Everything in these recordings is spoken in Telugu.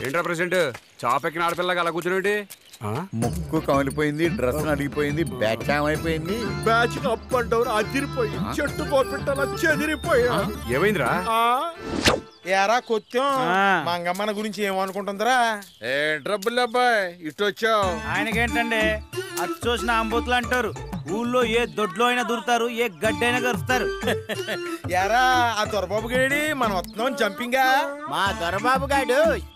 ఏంట్రా ప్రెసిడెంట్ చాపెక్కిన ఆడపిల్లగా అలా కూర్చునేంటి ముక్కు కమిలిపోయింది డ్రెస్ నలిగిపోయింది బ్యాచ్ అయిపోయింది బ్యాచ్ అప్ అండ్ డౌన్ అదిరిపోయి చెట్టు కోపెట్టాల చెదిరిపోయా ఏమైందిరా ఎరా కొత్తం మంగమ్మన గురించి ఏమనుకుంటుందిరా ఏ ట్రబుల్ అబ్బాయి ఇటు వచ్చావు ఆయనకేంటండి అది చూసిన అంబోతులు అంటారు ఊళ్ళో ఏ దొడ్లో అయినా దూరుతారు ఏ గడ్డైనా గరుస్తారు ఎరా ఆ దొరబాబు గేడి మనం వస్తున్నాం జంపింగా మా దొరబాబు గాడు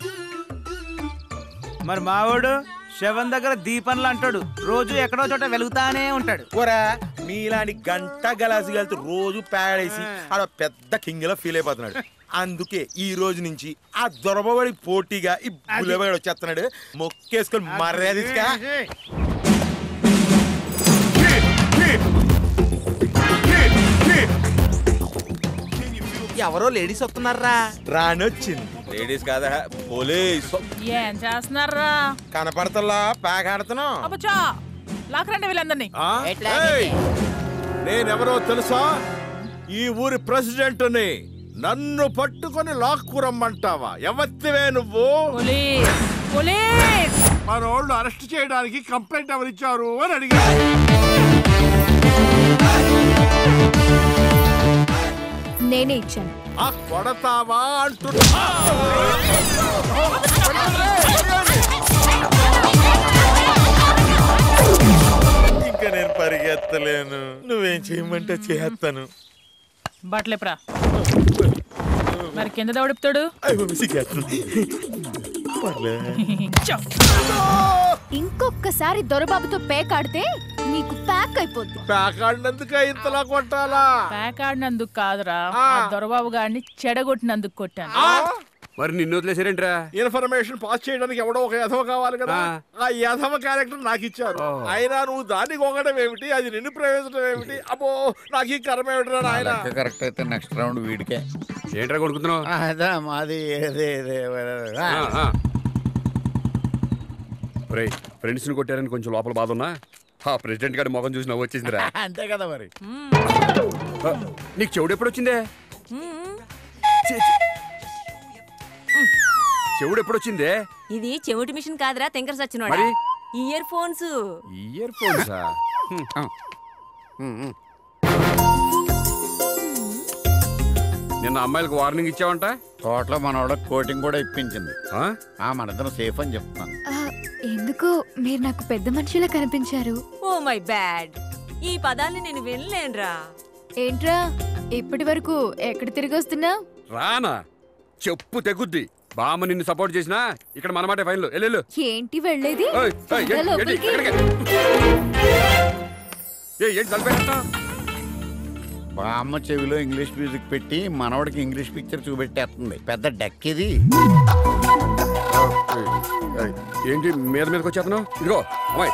మరి మావాడు శవం దగ్గర దీపంలు అంటాడు రోజు ఎక్కడో చోట వెలుగుతానే ఉంటాడు ఓరా మీలాంటి గంట గలాసి కలిసి రోజు పేడేసి ఆడ పెద్ద కింగ్ లా ఫీల్ అయిపోతున్నాడు అందుకే ఈ రోజు నుంచి ఆ దొరబడి పోటీగా ఈ బుల్లబడి వచ్చేస్తున్నాడు మొక్కేసుకొని మర్యాద ఇచ్చుకా. ఎవరో లేడీస్ వస్తున్నారా రానొచ్చింది లేడీస్ కాదా పోలీస్ ఏం చేస్తున్నారా కనపడతల్లా ప్యాక్ ఆడుతున్నాం అబ్బచా లాకరండి వీళ్ళందరినీ నేనెవరో తెలుసా ఈ ఊరి ప్రెసిడెంట్ని నన్ను పట్టుకొని లాక్కురమ్మంటావా ఎవత్తివే నువ్వు పోలీస్ పోలీస్ మన వాళ్ళు అరెస్ట్ చేయడానికి కంప్లైంట్ ఎవరిచ్చారు అని అడిగారు నేనే ఇచ్చాను ఆ కొడతావా అంటున్నా ఇంకా నేను పరిగెత్తలేను నువ్వేం చేయమంటే చేస్తాను బట్టలేపురా మరి కింద దౌడిపుతాడు ఇంకొకసారి దొరబాబుతో పేకాడితే నీకు ప్యాక్ అయిపోద్ది ప్యాక్ ఆడినందుకే ఇంతలా కొట్టాలా ప్యాక్ ఆడినందుకు కాదురా ఆ దొరబాబు గారిని చెడగొట్టినందుకు కొట్టాను మరి నిన్ను వదిలేసారేంట్రా ఇన్ఫర్మేషన్ పాస్ చేయడానికి ఎవడో ఒక యథవ కావాలి కదా ఆ. ఆ యథవ క్యారెక్టర్ నాకు ఇచ్చారు ఓ. అయినా నువ్వు దాన్ని గొంగడం ఏమిటి అది నిన్ను ప్రవేశించడం ఏమిటి అబ్బో నాకు ఈ కర్మ ఏమిటిరా నాయన లెక్క కరెక్ట్ అయితే నెక్స్ట్ రౌండ్ వీడికే ఏంట్రా కొనుక్కుతున్నావు అదా మాది ఏదే ఏదే ఆ. ఫ్రెండ్స్ ని కొట్టారని కొంచెం లోపల బాధ ఉన్నా ఆ ప్రెసిడెంట్ గారి మొఖం చూసి నవ్వు వచ్చేసిందిరా అంతే కదా మరి ఆ, నీకు చెవుడు ఎప్పుడు వచ్చిందే ఛీ, ఛీ. చెవుడు ఎప్పుడు వచ్చిందే ఇది చెవిటి మిషన్ కాదురా తెంకర సచ్చినోడా మరి? ఇయర్ ఫోన్స్ ఇయర్ ఫోన్సా నిన్న అమ్మాయిలకు వార్నింగ్ ఇచ్చావంట తోటలో మనోడ కోటింగ్ కూడా ఇప్పించింది ఆ? ఆ మనిద్దరం సేఫ్ అని చెప్తాను ఆ, ఎందుకో మీరు నాకు పెద్ద మనిషిలా కనిపించారు ఓ మై బ్యాడ్ ఈ పదాల్ని నేను వినలేనురా ఏంట్రా ఇప్పటి వరకు ఎక్కడ తిరిగి వస్తున్నా రానా చెప్పు తెగుద్ది బామ్మ నిన్ను సపోర్ట్ చేసినా ఇక్కడ మనమాటే ఫైన్లు వెళ్ళు ఏంటి వెళ్ళేది ఏయ్, ఏయ్, త్వరగా ఏంటి, ఏంటి, లోపలికి. ఎక్కడికి? ఏయ్, ఏంటి తలపేస్తా బామ్మ చెవిలో ఇంగ్లీష్ మ్యూజిక్ పెట్టి మనవడికి ఇంగ్లీష్ పిక్చర్ చూపెట్టేస్తుంది పెద్ద డెక్ ఇది ఏంటి మీద మీదకి వచ్చేస్తున్నావు ఇదిగో అమ్మాయి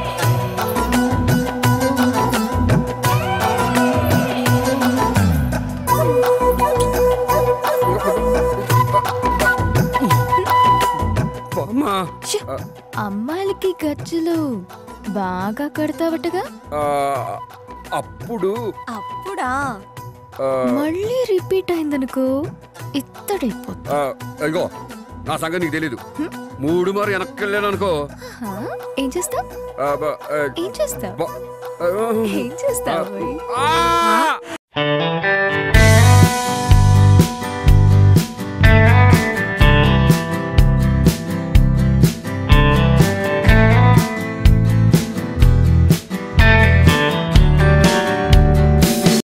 బామ్మా ఛీ! అమ్మాయిలకి గజ్జలు బాగా కడతావటగా ఆ, అప్పుడు అప్పుడా ఆ, మళ్ళీ రిపీట్ అయిందనుకో ఇత్తడైపోతుంది ఆ, ఇదిగో నా సంగతి నీకు తెలీదు మూడు మారు వెనక్కి వెళ్ళాను అనుకో హా? ఏం చేస్తావ్ ఆ, బ- ఆ, ఏం చేస్తావ్ బ- ఆ, ఏం చేస్తావు ఆ!